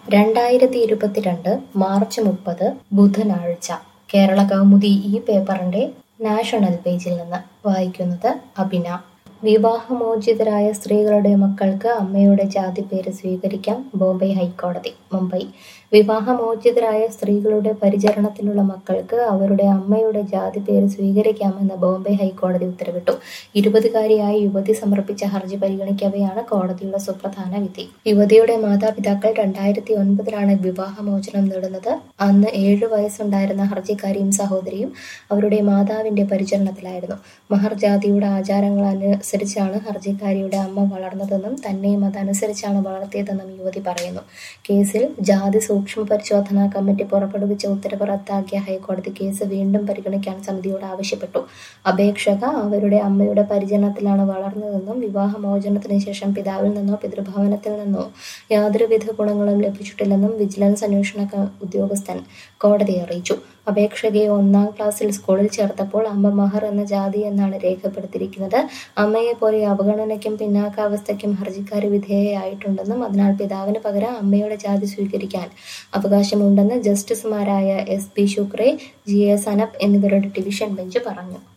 രണ്ടായിരത്തി ഇരുപത്തിരണ്ട് മാർച്ച് മുപ്പത് ബുധനാഴ്ച കേരള കൗമുദി ഈ പേപ്പറിന്റെ നാഷണൽ പേജിൽ നിന്ന് വായിക്കുന്നത് അഭിന വിവാഹമോചിതരായ സ്ത്രീകളുടെ മക്കൾക്ക് അമ്മയുടെ ജാതിപ്പേര് സ്വീകരിക്കാം ബോംബെ ഹൈക്കോടതി മുംബൈ വിവാഹമോചിതരായ സ്ത്രീകളുടെ പരിചരണത്തിലുള്ള മക്കൾക്ക് അവരുടെ അമ്മയുടെ ജാതിപ്പേര് സ്വീകരിക്കാമെന്ന് ബോംബെ ഹൈക്കോടതി ഉത്തരവിട്ടു ഇരുപതുകാരിയായ യുവതി സമർപ്പിച്ച ഹർജി പരിഗണിക്കവെയാണ് കോടതിയുടെ സുപ്രധാന വിധി യുവതിയുടെ മാതാപിതാക്കൾ രണ്ടായിരത്തി ഒൻപതിലാണ് വിവാഹമോചനം നേടുന്നത് അന്ന് ഏഴു വയസ്സുണ്ടായിരുന്ന ഹർജിക്കാരിയും സഹോദരിയും അവരുടെ മാതാവിന്റെ പരിചരണത്തിലായിരുന്നു മഹർ ജാതിയുടെ ആചാരങ്ങൾ അനുസരിച്ചാണ് ഹർജിക്കാരിയുടെ അമ്മ വളർന്നതെന്നും തന്നെയും അതനുസരിച്ചാണ് വളർത്തിയതെന്നും യുവതി പറയുന്നു കേസിൽ ജാതി സൂക്ഷ്മ പരിശോധനാ കമ്മിറ്റി പുറപ്പെടുവിച്ച ഉത്തരവ് റദ്ദാക്കിയ ഹൈക്കോടതി കേസ് വീണ്ടും പരിഗണിക്കാൻ സമിതിയോട് ആവശ്യപ്പെട്ടു അപേക്ഷക അവരുടെ അമ്മയുടെ പരിചരണത്തിലാണ് വളർന്നതെന്നും വിവാഹമോചനത്തിന് ശേഷം പിതാവിൽ നിന്നോ പിതൃഭവനത്തിൽ നിന്നോ യാതൊരുവിധ ഗുണങ്ങളും ലഭിച്ചിട്ടില്ലെന്നും വിജിലൻസ് അന്വേഷണ ക- ഉദ്യോഗസ്ഥൻ കോടതിയെ അറിയിച്ചു അപേക്ഷകയെ ഒന്നാം ക്ലാസ്സിൽ സ്കൂളിൽ ചേർത്തപ്പോൾ അമ്മ മഹർ എന്ന ജാതി എന്നാണ് രേഖപ്പെടുത്തിയിരിക്കുന്നത് അമ്മയെ പോലെ അവഗണനയ്ക്കും പിന്നാക്കാവസ്ഥയ്ക്കും ഹർജിക്കാരി വിധേയയായിട്ടുണ്ടെന്നും അതിനാൽ പിതാവിന് പകരം അമ്മയുടെ ജാതി സ്വീകരിക്കാൻ അവകാശമുണ്ടെന്ന് ജസ്റ്റിസുമാരായ S P Shukre G S Anup എന്നിവരുടെ ഡിവിഷൻ ബെഞ്ച് പറഞ്ഞു